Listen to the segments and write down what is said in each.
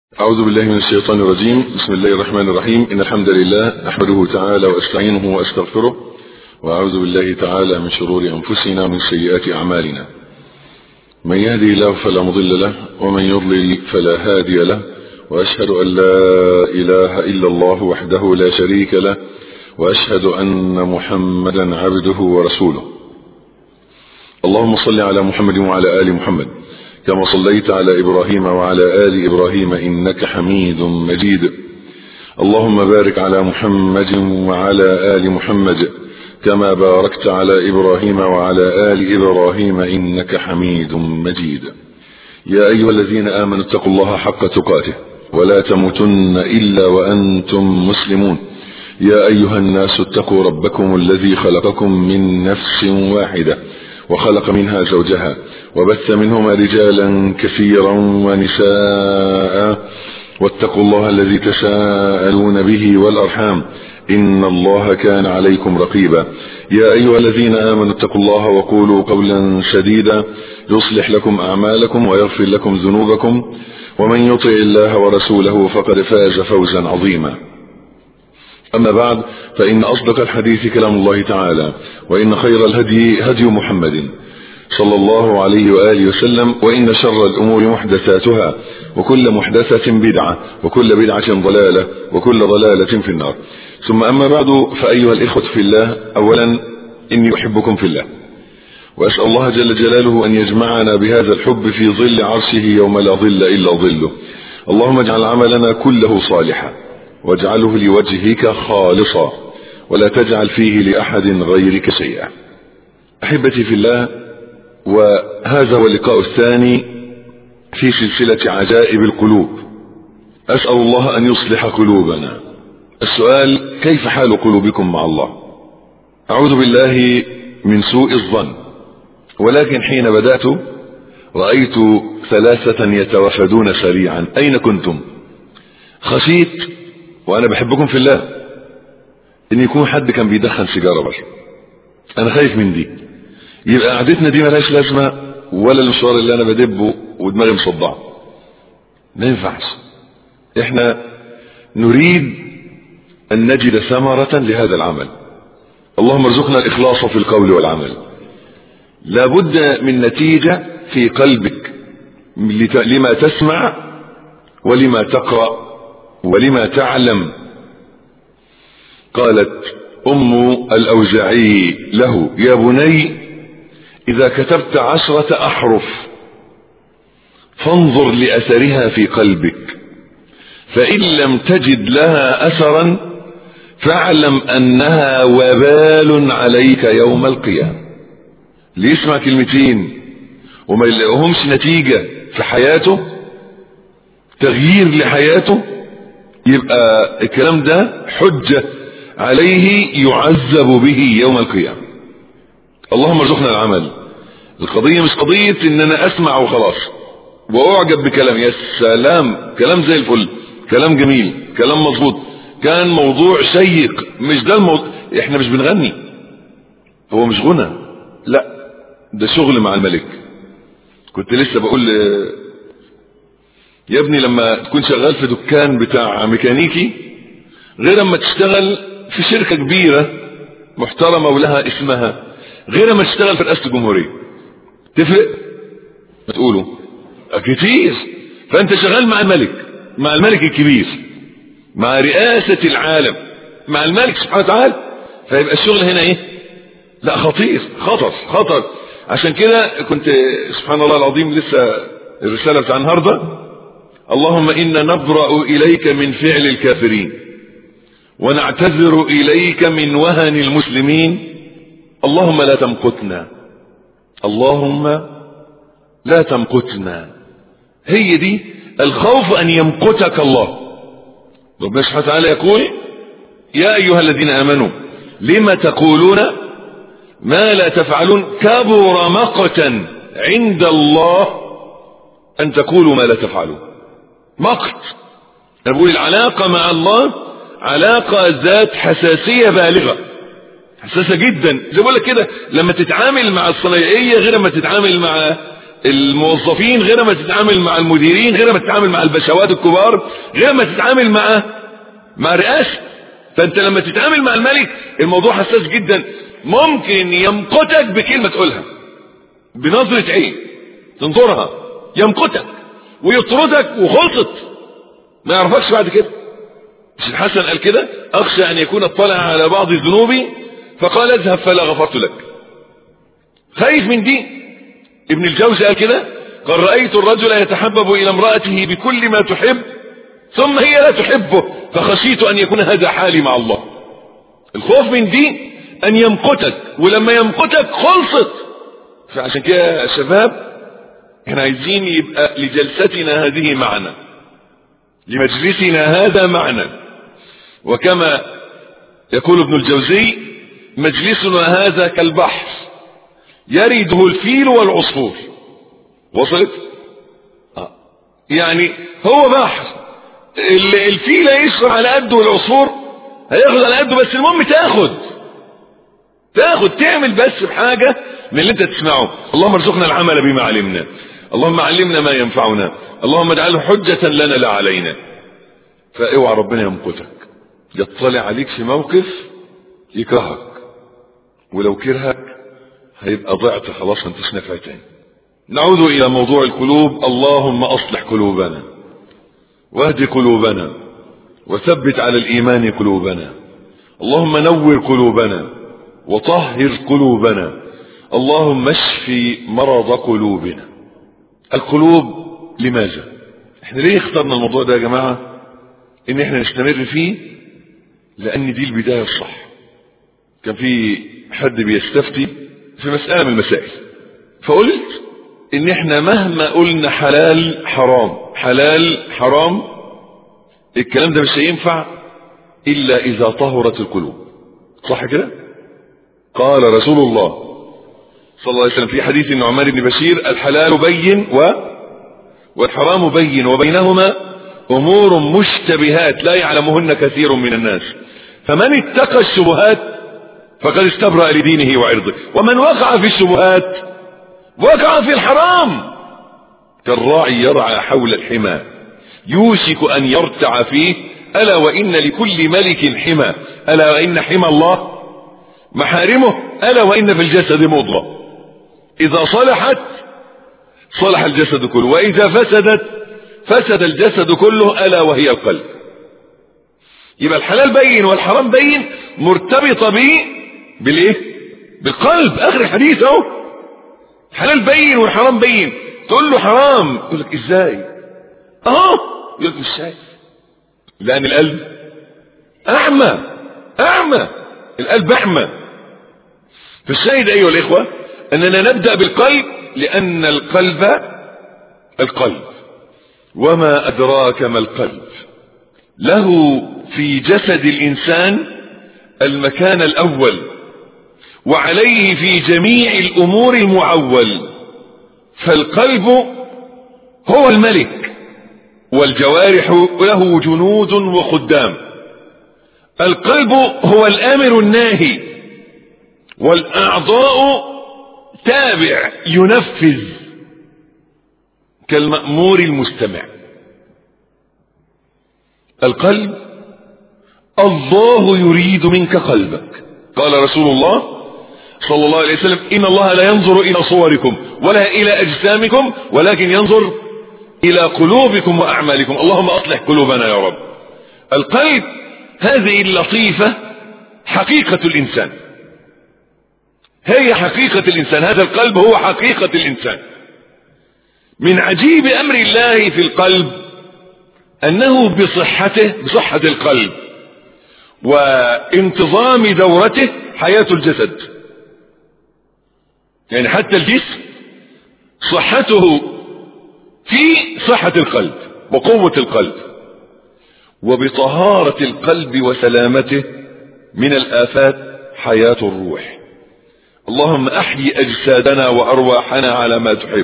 أعوذ بالله من الشيطان الرجيم بسم الله الرحمن الرحيم إن الحمد لله نحمده تعالى وأستعينه وأستغفره وأعوذ بالله تعالى من شرور أنفسنا ومن سيئات أعمالنا من يهدي الله فلا مضل له ومن يضلل فلا هادي له وأشهد أن لا إله إلا الله وحده لا شريك له وأشهد أن محمدا عبده ورسوله اللهم صل على محمد وعلى آل محمد كما صليت على إبراهيم وعلى آل إبراهيم إنك حميد مجيد اللهم بارك على محمد وعلى آل محمد كما باركت على إبراهيم وعلى آل إبراهيم إنك حميد مجيد يا أيها الذين آمنوا اتقوا الله حق تقاته ولا تموتن إلا وأنتم مسلمون يا أيها الناس اتقوا ربكم الذي خلقكم من نفس واحدة وخلق منها زوجها وبث منهما رجالا كثيرا ونساء واتقوا الله الذي تساءلون به والأرحام إن الله كان عليكم رقيبا يا أيها الذين آمنوا اتقوا الله وقولوا قولا سديدا يصلح لكم أعمالكم ويغفر لكم ذنوبكم ومن يطع الله ورسوله فقد فاز فوزا عظيما أما بعد فإن أصدق الحديث كلام الله تعالى وإن خير الهدي هدي محمد صلى الله عليه وآله وسلم وإن شر الأمور محدثاتها وكل محدثة بدعة وكل بدعة ضلالة وكل ضلالة في النار ثم أما بعد فأيها الإخوة في الله أولا إني أحبكم في الله وأسأل الله جل جلاله أن يجمعنا بهذا الحب في ظل عرشه يوم لا ظل إلا ظله اللهم اجعل عملنا كله صالحا واجعله لوجهك خالصا ولا تجعل فيه لأحد غيرك شيئا أحبتي في الله وهذا هو اللقاء الثاني في سلسلة عجائب القلوب أسأل الله أن يصلح قلوبنا السؤال كيف حال قلوبكم مع الله أعوذ بالله من سوء الظن ولكن حين بدأت رأيت ثلاثة يتوافدون سريعا أين كنتم خشيت وأنا بحبكم في الله إن يكون حد كان بيدخن سيجارة بس أنا خايف من دي يبقى قعدتنا دي ملهاش لازمة ولا المشوار اللي أنا بدبه ودماغي مصدعة ما ينفعش احنا نريد أن نجد ثمرة لهذا العمل اللهم ارزقنا الإخلاص في القول والعمل لابد من نتيجة في قلبك لما تسمع ولما تقرأ ولما تعلم قالت أم الأوزعي له يا بني إذا كتبت عشرة أحرف فانظر لأثرها في قلبك فإن لم تجد لها أثرا فاعلم أنها وبال عليك يوم القيامة اللي يسمع كلمتين وما يلاقيهمش نتيجة في حياته تغيير لحياته يبقى الكلام ده حجة عليه يعذب به يوم القيامة اللهم ارزقنا العمل القضية مش قضية ان انا اسمع وخلاص واعجب بكلام يا سلام كلام زي الفل كلام جميل كلام مظبوط كان موضوع شيق مش ده الموضوع احنا مش بنغني هو مش غنى لا ده شغل مع الملك كنت لسه بقول يا ابني لما تكون شغال في دكان بتاع ميكانيكي غير لما تشتغل في شركة كبيرة محترمة ولها اسمها غير لما تشتغل في رئاسة الجمهورية تفرق ما تقولوا كتير فانت شغال مع الملك مع الملك الكبير مع رئاسة العالم مع الملك سبحانه وتعالى فيبقى الشغل هنا ايه لا خطير خطر خطر عشان كده كنت سبحان الله العظيم لسه الرسالة بتاع النهارده اللهم إنا نبرأ إليك من فعل الكافرين ونعتذر إليك من وهن المسلمين اللهم لا تمقتنا اللهم لا تمقتنا هي دي الخوف أن يمقتك الله ربنا سبحانه وتعالى يقول يا أيها الذين آمنوا لما تقولون ما لا تفعلون كبر مقتا عند الله أن تقولوا ما لا تفعلون مقت أنا بقول العلاقة مع الله علاقة ذات حساسية بالغة حساسة جدا زي بقول لك كده لما تتعامل مع الصنايعية غير لما تتعامل مع الموظفين غير ما تتعامل مع المديرين غير ما تتعامل مع البشوات الكبار غير ما تتعامل مع مع رئاسة فانت لما تتعامل مع الملك الموضوع حساس جدا ممكن يمقتك بكلمة تقولها بنظرة عين تنظرها يمقتك ويطردك وخلصت ما يعرفكش بعد كده مش الحسن قال كده اخشى ان يكون اطلع على بعض ذنوبي فقال اذهب فلا غفرت لك خايف من دي ابن الجوزي قال كده قال رأيت الرجل يتحبب الى امرأته بكل ما تحب ثم هي لا تحبه فخشيت ان يكون هذا حالي مع الله الخوف من دي ان يمقتك ولما يمقتك خلصت فعشان كده يا شباب احنا عايزين يبقى لجلستنا هذه معنى لمجلسنا هذا معنى وكما يقول ابن الجوزي مجلسنا هذا كالبحر يرده الفيل والعصفور وصلت آه. يعني هو بحر الفيل يشرب على قده والعصفور هياخد على قده بس المهم تاخد تاخد تعمل بس بحاجة من اللي انت تسمعه اللهم ارزقنا العمل بما علمنا اللهم علمنا ما ينفعنا اللهم اجعله حجة لنا لا علينا فاوعى ربنا يمقتك يطلع عليك في موقف يكرهك ولو كرهك هيبقى ضعت خلاص انت مش نافع تاني نعود الى موضوع القلوب اللهم اصلح قلوبنا واهد قلوبنا وثبت على الايمان قلوبنا اللهم نور قلوبنا وطهر قلوبنا اللهم اشف مرض قلوبنا القلوب لماذا احنا ليه اخترنا الموضوع ده يا جماعة ان احنا نستمر فيه لان دي البداية الصح كان في حد بيستفتي في مسألة من المسائل فقلت ان احنا مهما قلنا حلال حرام حلال حرام الكلام ده مش هينفع الا اذا طهرت القلوب صح كده قال رسول الله صلى الله عليه وسلم في حديث النعمان بن بشير الحلال بين و والحرام بين وبينهما امور مشتبهات لا يعلمهن كثير من الناس فمن اتقى الشبهات فقد استبرأ لدينه وعرضه ومن وقع في الشبهات وقع في الحرام كالراعي يرعى حول الحمى يوشك ان يرتع فيه الا وان لكل ملك حمى الا وان حمى الله محارمه الا وان في الجسد مضغه اذا صلحت صلح الجسد كله واذا فسدت فسد الجسد كله الا وهي القلب يبقى الحلال بين والحرام بين مرتبطه به بالايه بالقلب اخر الحديث اهو حلال بين والحرام بين تقول له حرام يقول لك ازاي اهو يقول لك مش شايف لان القلب اعمى اعمى القلب اعمى فالشاهد ايها الاخوه اننا نبدا بالقلب لان القلب القلب وما ادراك ما القلب له في جسد الانسان المكان الاول وعليه في جميع الامور المعول فالقلب هو الملك والجوارح له جنود وخدام القلب هو الامر الناهي والاعضاء تابع ينفذ كالمأمور المستمع القلب الله يريد منك قلبك قال رسول الله صلى الله عليه وسلم إن الله لا ينظر إلى صوركم ولا إلى أجسامكم ولكن ينظر إلى قلوبكم وأعمالكم اللهم أصلح قلوبنا يا رب القلب هذه اللطيفة حقيقة الإنسان هي حقيقة الإنسان هذا القلب هو حقيقة الإنسان من عجيب أمر الله في القلب أنه بصحته بصحة القلب وانتظام دورته حياة الجسد يعني حتى الجسم صحته في صحة القلب وقوة القلب وبطهارة القلب وسلامته من الآفات حياة الروح اللهم احيي اجسادنا وارواحنا على ما تحب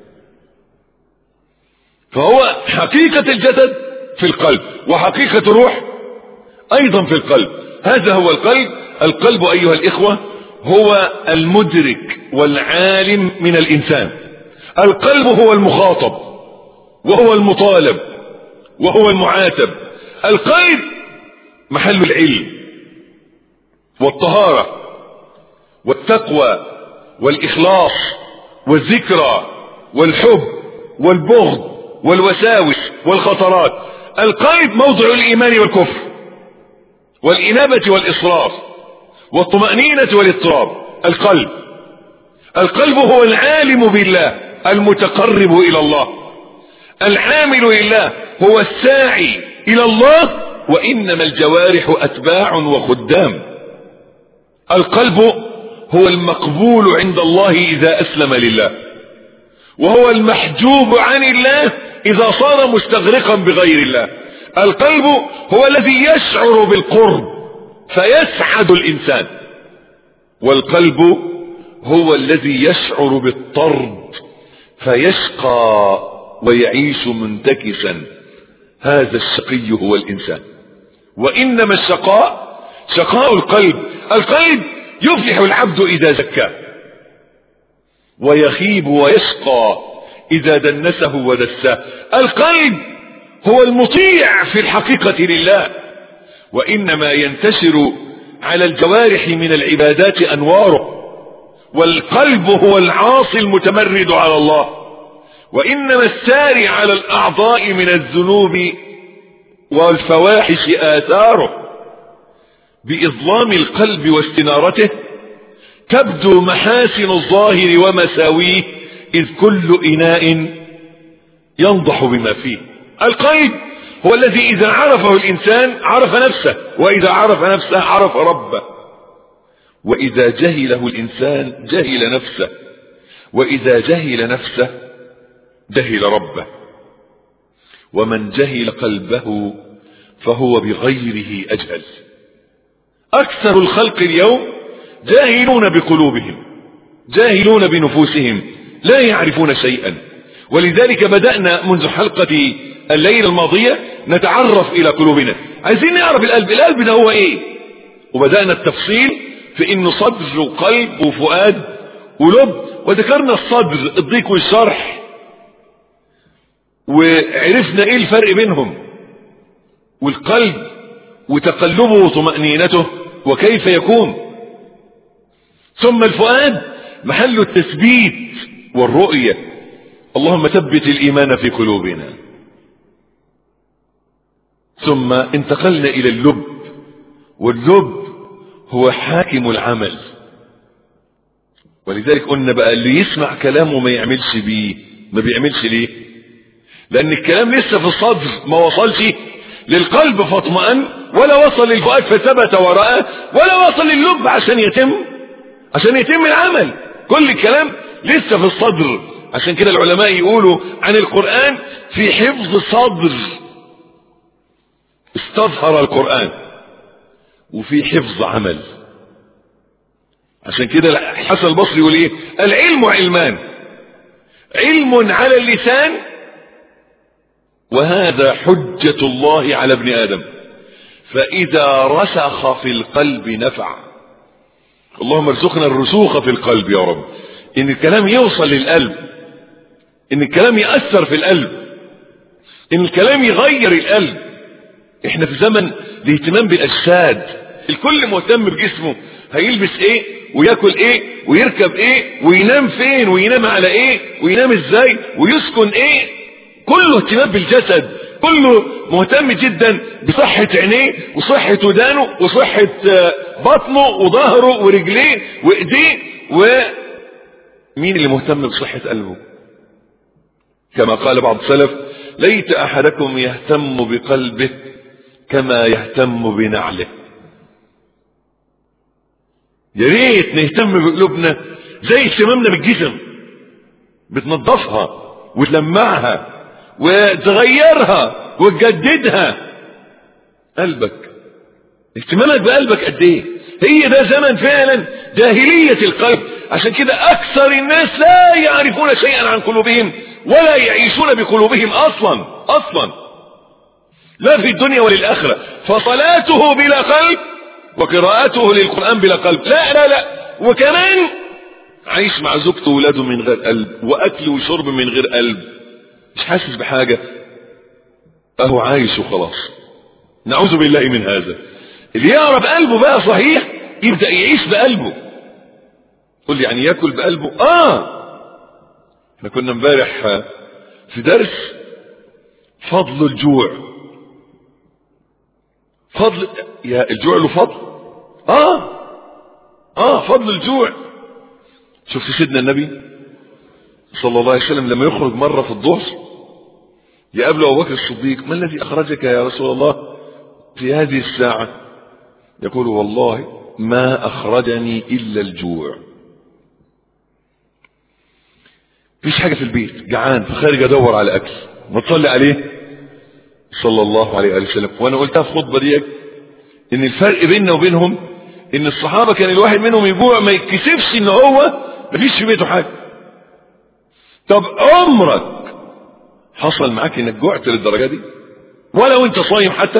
فهو حقيقة الجسد في القلب وحقيقة الروح ايضا في القلب هذا هو القلب القلب ايها الاخوة هو المدرك والعالم من الانسان القلب هو المخاطب وهو المطالب وهو المعاتب القلب محل العلم والطهارة والتقوى والإخلاص والذكرى والحب والبغض والوساوس والخطرات القلب موضع الإيمان والكفر والإنابة والإصرار والطمأنينة والاضطراب القلب القلب هو العالم بالله المتقرب إلى الله العامل لله هو الساعي إلى الله وإنما الجوارح أتباع وخدام القلب هو المقبول عند الله إذا أسلم لله وهو المحجوب عن الله إذا صار مستغرقا بغير الله القلب هو الذي يشعر بالقرب فيسعد الإنسان والقلب هو الذي يشعر بالطرد فيشقى ويعيش منتكسا هذا الشقي هو الإنسان وإنما الشقاء شقاء القلب القلب يفلح العبد إذا زكاه ويخيب ويشقى إذا دنسه ودساه القلب هو المطيع في الحقيقة لله وإنما ينتشر على الجوارح من العبادات أنواره والقلب هو العاصي المتمرد على الله وإنما الساري على الأعضاء من الذنوب والفواحش آثاره بإظلام القلب واستنارته تبدو محاسن الظاهر ومساويه إذ كل إناء ينضح بما فيه القلب هو الذي إذا عرفه الإنسان عرف نفسه وإذا عرف نفسه عرف ربه وإذا جهله الإنسان جهل نفسه وإذا جهل نفسه جهل ربه ومن جهل قلبه فهو بغيره أجهل أكثر الخلق اليوم جاهلون بقلوبهم جاهلون بنفوسهم لا يعرفون شيئا ولذلك بدأنا منذ حلقة الليلة الماضية نتعرف إلى قلوبنا عايزين نعرف القلب القلب ده هو إيه وبدأنا التفصيل في إنه صدر وقلب وفؤاد ولب وذكرنا الصدر الضيق والشرح وعرفنا إيه الفرق بينهم والقلب وتقلبه وطمأنينته وكيف يكون ثم الفؤاد محل التثبيت والرؤية اللهم ثبت الإيمان في قلوبنا ثم انتقلنا إلى اللب واللب هو حاكم العمل ولذلك قلنا بقى اللي يسمع كلامه ما يعملش بيه ما بيعملش ليه لأن الكلام لسه في الصدر ما وصلش للقلب فاطمأن ولا وصل للفؤاد فثبت ورأى ولا وصل لللب عشان يتم عشان يتم العمل كل الكلام لسه في الصدر عشان كده العلماء يقولوا عن القرآن في حفظ صدر استظهر القرآن وفي حفظ عمل عشان كده حسن البصري يقول ايه العلم علمان علم على اللسان وهذا حجة الله على ابن آدم فإذا رسخ في القلب نفع اللهم ارزقنا الرسوخ في القلب يا رب ان الكلام يوصل للقلب ان الكلام يأثر في القلب ان الكلام يغير القلب احنا في زمن الاهتمام بالاجساد الكل مهتم بجسمه هيلبس ايه وياكل ايه ويركب ايه وينام فين وينام على ايه وينام ازاي ويسكن ايه كله اهتمام بالجسد كله مهتم جدا بصحة عينيه وصحة ودانه وصحة بطنه وظهره ورجليه وايديه ومين اللي مهتم بصحة قلبه كما قال بعض السلف ليت احدكم يهتم بقلبه كما يهتم بنعله يا ريت نهتم بقلوبنا زي اهتمامنا بالجسم بتنظفها وتلمعها وتغيرها وتجددها قلبك اهتمامك بقلبك قد ايه هي ده زمن فعلا جاهلية القلب عشان كده اكثر الناس لا يعرفون شيئا عن قلوبهم ولا يعيشون بقلوبهم اصلا اصلا لا في الدنيا وللآخرة فصلاته بلا قلب وقراءته للقرآن بلا قلب لا لا لا وكمان عايش مع زوجته وولاده من غير قلب واكل وشرب من غير قلب مش حاسس بحاجة اهو عايش وخلاص نعوذ بالله من هذا اللي يعرف قلبه بقى صحيح يبدأ يعيش بقلبه قل يعني ياكل بقلبه اه احنا كنا امبارح في درس فضل الجوع فضل يا الجوع له فضل اه اه فضل الجوع شفت سيدنا النبي صلى الله عليه وسلم لما يخرج مرة في الظهر يقابل أبو بكر الصديق ما الذي أخرجك يا رسول الله في هذه الساعة يقول والله ما أخرجني إلا الجوع فيش حاجة في البيت جعان فخارج أدور على أكل ما تصلي عليه صلى الله عليه وسلم وأنا قلتها في خطبة ديك إن الفرق بيننا وبينهم إن الصحابة كان الواحد منهم يجوع ما يتكسفش إن هو مفيش في بيته حاجة طب عمرك حصل معاك إنك جوعت للدرجة دي ولا وانت صايم حتى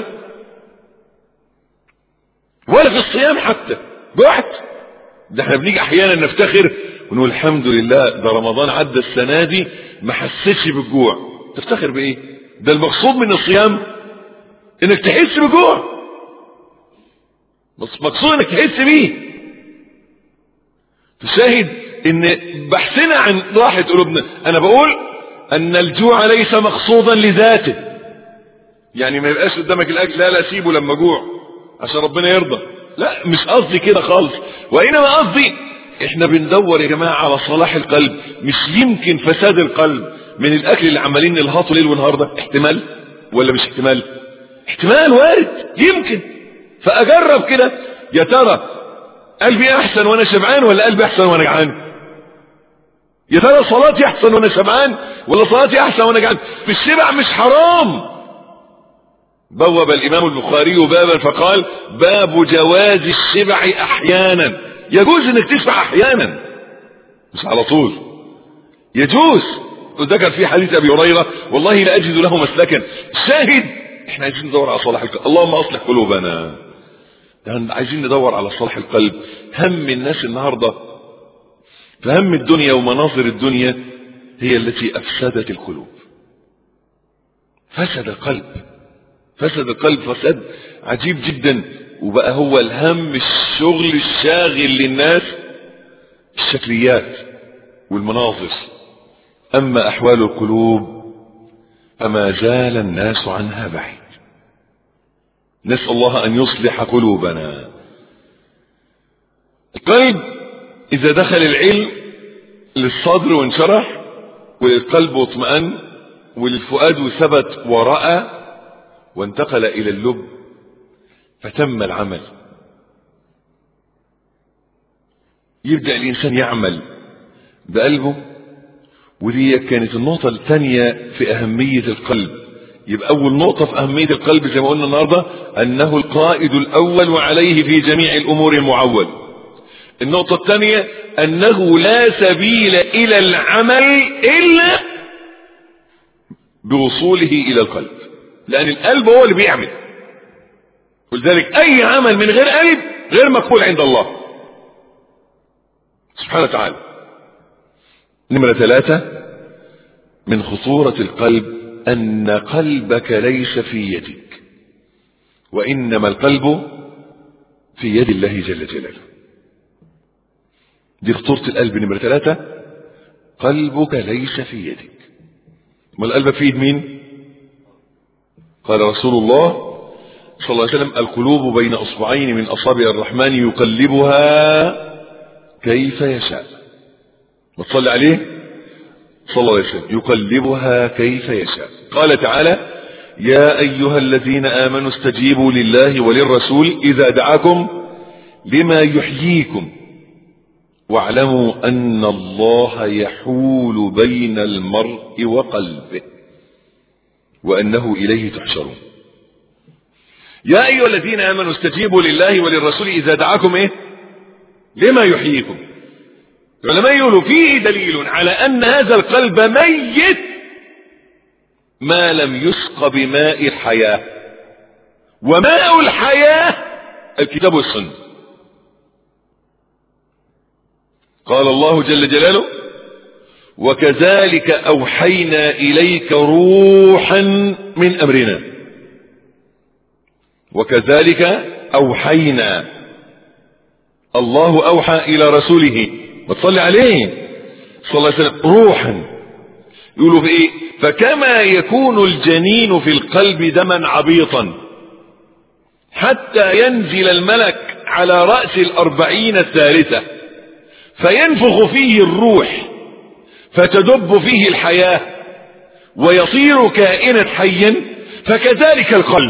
ولا في الصيام حتى جوعت ده احنا بنيجي احيانا نفتخر ونقول الحمد لله ده رمضان عدى السنة دي ما حسيتش بالجوع تفتخر بايه ده المقصود من الصيام انك تحس بجوع بس مقصود انك تحس بيه تشاهد ان بحثنا عن راحة قلوبنا انا بقول ان الجوع ليس مقصودا لذاته يعني ما يبقاش قدامك الاكل لا لا سيبه لما جوع عشان ربنا يرضى لا مش قصدي كده خالص وانما قصدي احنا بندور يا جماعه على صلاح القلب مش يمكن فساد القلب من الاكل اللي عمالين نلهطه ليل ونهار ده احتمال ولا مش احتمال احتمال وارد يمكن فاجرب كده يا ترى قلبي احسن وانا شبعان ولا قلبي احسن وانا جعان يا ترى صلاتي احسن وانا شبعان ولا صلاتي احسن وانا جعان الشبع مش حرام بوب الامام البخاري بابا فقال باب جواز الشبع احيانا يجوز انك تشبع احيانا مش على طول يجوز وذكر في حديث ابي هريره والله لا اجد له مسلكا شاهد احنا عايزين ندور على صلاح القلب اللهم اصلح قلوبنا عايزين ندور على صلاح القلب هم الناس النهارده فهم الدنيا ومناظر الدنيا هي التي افسدت القلوب فسد القلب فسد القلب فساد عجيب جدا وبقى هو الهم الشغل الشاغل للناس الشكليات والمناظر اما احوال القلوب فما زال الناس عنها بعيد نسال الله ان يصلح قلوبنا القلب اذا دخل العلم للصدر وانشرح وللقلب واطمأن وللفؤاد ثبت ورأى وانتقل الى اللب فتم العمل يبدأ الانسان يعمل بقلبه ودي كانت النقطة الثانية في اهمية القلب يبقى اول نقطة في اهمية القلب زي ما قلنا النهاردة انه القائد الاول وعليه في جميع الامور المعول النقطة الثانية انه لا سبيل الى العمل الا بوصوله الى القلب لان القلب هو اللي بيعمل ولذلك اي عمل من غير قلب غير مقبول عند الله سبحانه وتعالى نمرة ثلاثة من خطورة القلب ان قلبك ليس في يدك وانما القلب في يد الله جل جلاله دي خطورة القلب نمرة ثلاثة قلبك ليس في يدك ما القلب في يد مين قال رسول الله صلى الله عليه وسلم القلوب بين اصبعين من اصابع الرحمن يقلبها كيف يشاء ما تصلي عليه صلى الله عليه وسلم يقلبها كيف يشاء قال تعالى يا ايها الذين امنوا استجيبوا لله وللرسول اذا دعاكم لما يحييكم واعلموا ان الله يحول بين المرء وقلبه وانه اليه تحشرون يا ايها الذين امنوا استجيبوا لله وللرسول اذا دعاكم ايه لما يحييكم العلماء يقولوا فيه دليل على ان هذا القلب ميت ما لم يسق بماء الحياه وماء الحياه الكتاب والسنه قال الله جل جلاله وكذلك أوحينا إليك روحا من أمرنا وكذلك أوحينا الله أوحى إلى رسوله وتصلي عليه صلى الله عليه وسلم روحا يقولوا في إيه فكما يكون الجنين في القلب دما عبيطا حتى ينزل الملك على رأس الأربعين الثالثة فينفخ فيه الروح فتدب فيه الحياة ويصير كائنا حيا فكذلك القلب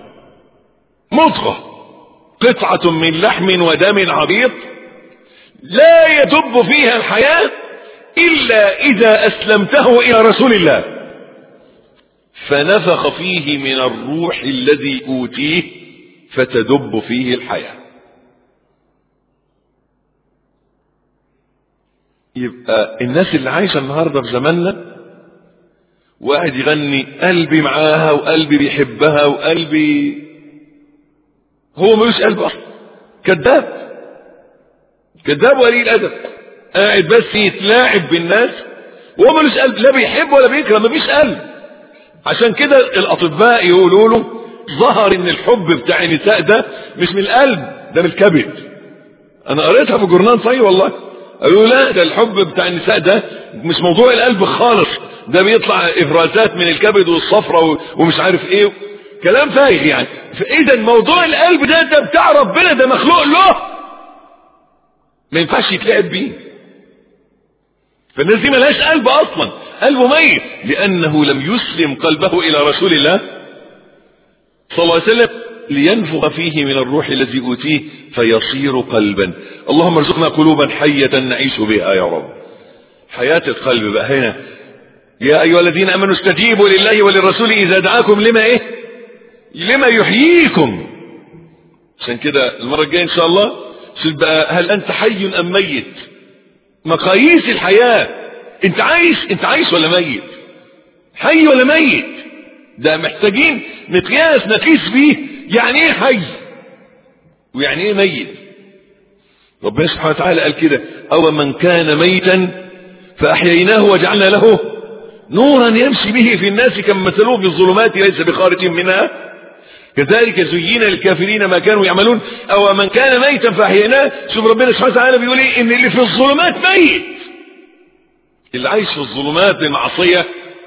مضغة قطعة من لحم ودم عبيط لا يدب فيها الحياة إلا إذا أسلمته إلى رسول الله فنفخ فيه من الروح الذي أوتيه فتدب فيه الحياة يبقى الناس اللي عايشة النهاردة في زماننا واحد يغني قلبي معاها وقلبي بيحبها وقلبي هو ملوش قلب اصلا كذاب كذاب ولي الادب قاعد بس يتلاعب بالناس وهو ملوش قلب لا بيحب ولا بيكره مفيش قلب عشان كده الاطباء يقولوا له ظهر ان الحب بتاع النساء ده مش من القلب ده من الكبد انا قريتها في جورنال صحيح والله قالوا لا ده الحب بتاع النساء ده مش موضوع القلب خالص ده بيطلع افرازات من الكبد والصفرة ومش عارف ايه كلام فايغ يعني فاذا موضوع القلب ده ده بتاع ربنا ده مخلوق له ما ينفعش يتلعب بيه فالناس دي ملهاش قلب اصلا قلبه ميت لانه لم يسلم قلبه الى رسول الله صلى الله عليه وسلم لينفخ فيه من الروح الذي اوتيه فيصير قلبا اللهم ارزقنا قلوبا حية نعيش بها يا رب حياة القلب بقى هنا يا ايها الذين امنوا استجيبوا لله وللرسول اذا دعاكم لما ايه لما يحييكم عشان كده المرة الجاية ان شاء الله شوف بقى هل انت حي ام ميت مقاييس الحياة انت عايش انت عايش ولا ميت حي ولا ميت ده محتاجين مقياس نقيس بيه يعني ايه حي ويعني ايه ميت ربنا سبحانه وتعالى قال كده او من كان ميتا فاحييناه وجعلنا له نورا يمشي به في الناس كما مثلوه في الظلمات ليس بخارج منها كذلك زين للكافرين ما كانوا يعملون او من كان ميتا فاحييناه شوف ربنا سبحانه وتعالى بيقول ايه ان اللي في الظلمات ميت اللي عايش في الظلمات المعصيه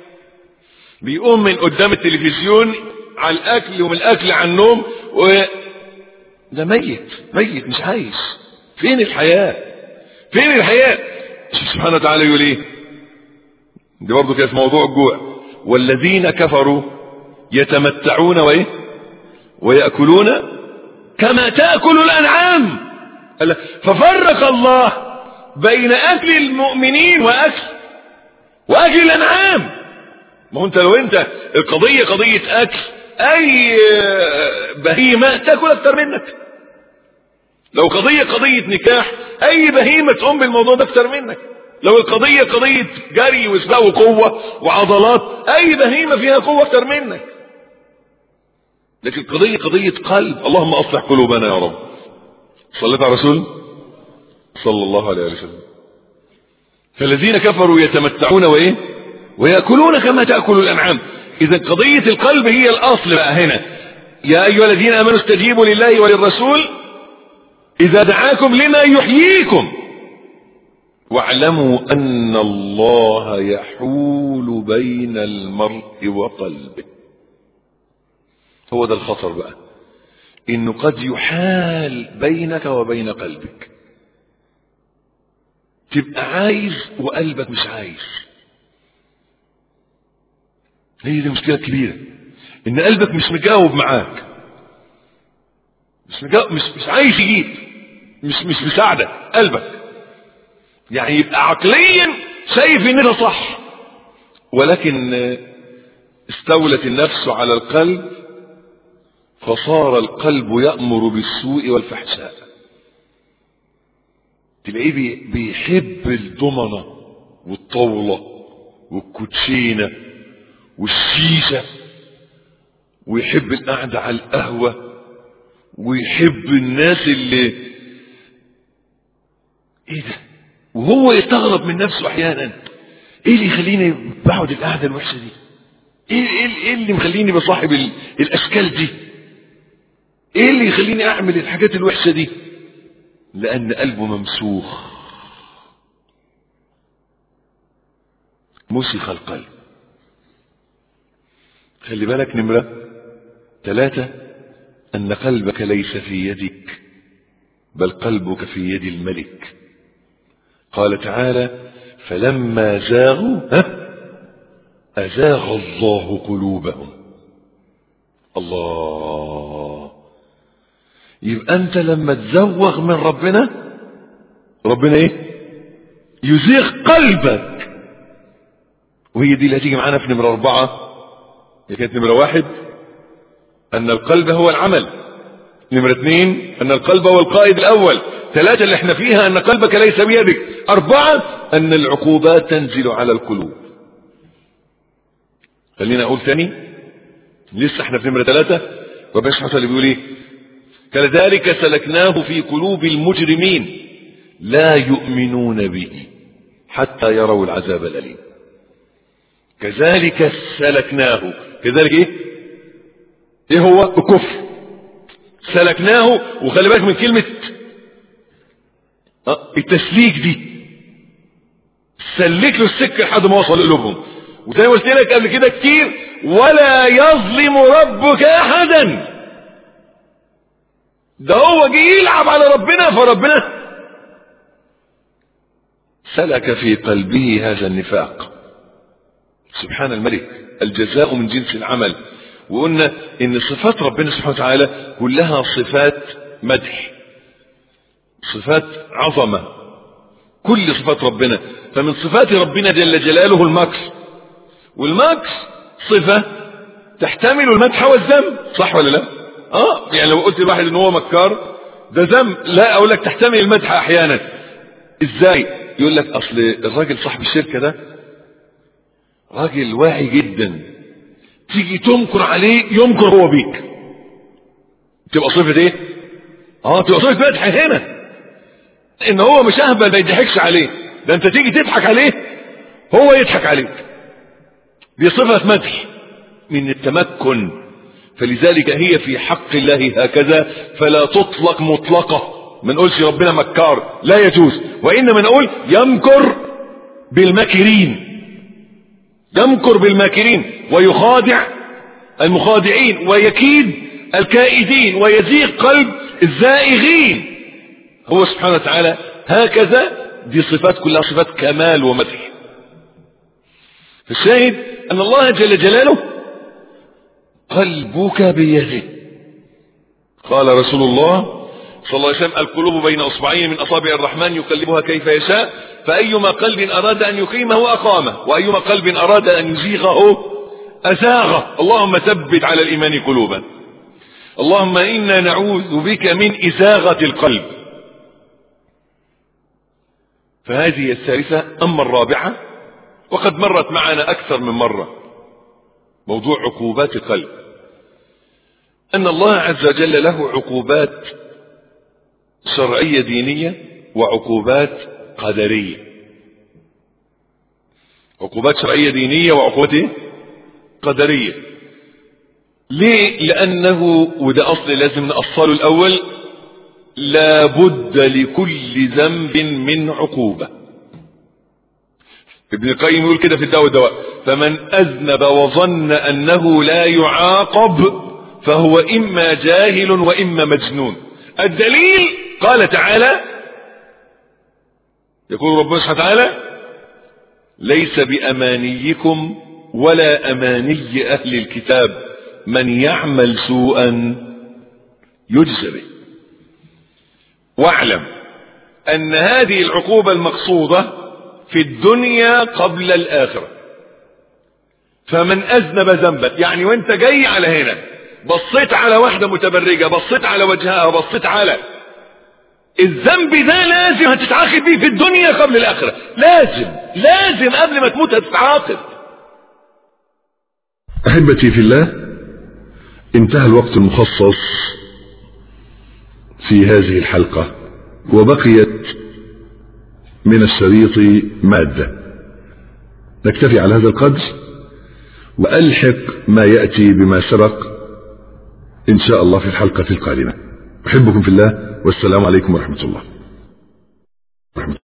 بيقوم من قدام التلفزيون على الاكل ومن الاكل على النوم و ده ميت ميت مش عايش فين الحياه فين الحياه سبحانه وتعالى يقول ايه دي برضه كده في موضوع الجوع والذين كفروا يتمتعون وايه ويأكلون كما تأكل الأنعام ففرق الله بين أكل المؤمنين وأكل وأكل الأنعام ما هو أنت لو أنت القضية قضية أكل أي بهيمة تأكل أكتر منك لو قضية قضية نكاح أي بهيمة تقوم بالموضوع ده أكتر منك لو القضية قضية جري وسباق وقوة وعضلات أي بهيمة فيها قوة أكتر منك لكن القضية قضية قلب اللهم أصلح قلوبنا يا رب صليت على رسول صلى الله عليه وسلم فالذين كفروا يتمتعون وإيه ويأكلون كما تأكل الأنعام إذا قضية القلب هي الأصل بقى هنا يا أيها الذين آمنوا استجيبوا لله وللرسول إذا دعاكم لما يحييكم واعلموا أن الله يحول بين المرء وقلبه هو ده الخطر بقى انه قد يحال بينك وبين قلبك تبقى عايز وقلبك مش عايز هي دي مشكلة كبيرة ان قلبك مش مجاوب معاك مش مجاوب مش مش عايز يجيب مش مش مساعدك قلبك يعني يبقى عقليا شايف ان ده صح ولكن استولت النفس على القلب فصار القلب يأمر بالسوء والفحشاء تلاقيه بيحب الضمنة والطاولة والكوتشينة والشيشة ويحب القعدة على القهوة ويحب الناس اللي ايه ده وهو يستغرب من نفسه احيانا ايه اللي يخليني بقعد القعده الوحشه دي ايه ايه ايه اللي مخليني بصاحب ال- الاشكال دي ايه اللي يخليني اعمل الحاجات الوحشه دي لان قلبه ممسوخ مسخ القلب خلي بالك نمرة ثلاثة أن قلبك ليس في يدك بل قلبك في يد الملك قال تعالى فلما زاغوا ها أزاغ الله قلوبهم الله يبقى أنت لما تزوغ من ربنا ربنا إيه يزيغ قلبك وهي دي اللي هتيجي معانا في نمرة أربعة هي كانت نمرة واحد أن القلب هو العمل نمرة اثنين أن القلب هو القائد الأول ثلاثة اللي احنا فيها أن قلبك ليس بيدك أربعة أن العقوبات تنزل على القلوب خلينا أقول ثاني لسه احنا في نمرة ثلاثة ربنا سبحانه وتعالى بيقول ايه كذلك سلكناه في قلوب المجرمين لا يؤمنون به حتى يروا العذاب الأليم كذلك سلكناه كذلك ايه ايه هو الكفر سلكناه وخلي بالك من كلمة آه، التسليك دي سلك له السكة لحد ما وصل قلوبهم وزي ما قلت لك قبل كده كتير ولا يظلم ربك احدا ده هو جه يلعب على ربنا فربنا سلك في قلبه هذا النفاق سبحان الملك الجزاء من جنس العمل وقلنا ان صفات ربنا سبحانه وتعالى كلها صفات مدح صفات عظمة كل صفات ربنا فمن صفات ربنا جل جلاله المكر والمكر صفة تحتمل المدح والذم صح ولا لا اه يعني لو قلت لواحد ان هو مكار ده ذم لا اقول لك تحتمل المدح احيانا ازاي يقول لك اصل الراجل صاحب الشركة ده راجل واعي جدا تيجي تنكر عليه ينكر هو بيك تبقى صفة ايه اه تبقى صفة مدح هنا ان هو مش اهبل ما يضحكش عليه ده انت تيجي تضحك عليه هو يضحك عليك دي صفة مدح من التمكن فلذلك هي في حق الله هكذا فلا تطلق مطلقة ما نقولش ربنا مكار لا يجوز وإنما نقول يمكر بالماكرين يمكر بالماكرين ويخادع المخادعين ويكيد الكائدين ويزيغ قلب الزائغين هو سبحانه وتعالى هكذا دي صفات كلها صفات كمال ومدح فالشاهد أن الله جل جلاله قلبك بيده قال رسول الله صلى الله عليه وسلم القلوب بين أصبعين من أصابع الرحمن يقلبها كيف يشاء فأيما قلب أراد أن يقيمه أقامه وأيما قلب أراد أن يزيغه أزاغه اللهم ثبت على الإيمان قلوبا اللهم إنا نعوذ بك من إزاغة القلب فهذه الثالثة أما الرابعة وقد مرت معنا أكثر من مرة موضوع عقوبات القلب أن الله عز وجل له عقوبات شرعية دينية وعقوبات قدرية عقوبات شرعية دينية وعقوبات إيه؟ قدرية ليه لأنه وده أصل لازم نأصله الأول لابد لكل ذنب من عقوبة ابن القيم يقول كده في الدواء والدواء فمن أذنب وظن أنه لا يعاقب فهو إما جاهل وإما مجنون الدليل قال تعالى يقول ربنا سبحانه وتعالى ليس بأمانيكم ولا أماني أهل الكتاب من يعمل سوءا يجزى به واعلم أن هذه العقوبة المقصودة في الدنيا قبل الآخرة فمن أذنب ذنبا يعني وانت جاي على هنا بصيت على واحدة متبرجة بصيت على وجهها بصيت على الذنب ده لازم هتتعاقب بيه في الدنيا قبل الآخرة لازم لازم قبل ما تموت هتتعاقب أحبتي في الله انتهى الوقت المخصص في هذه الحلقة وبقيت من الشريط مادة نكتفي على هذا القدر وألحق ما يأتي بما سبق إن شاء الله في الحلقة القادمة أحبكم في الله والسلام عليكم ورحمة الله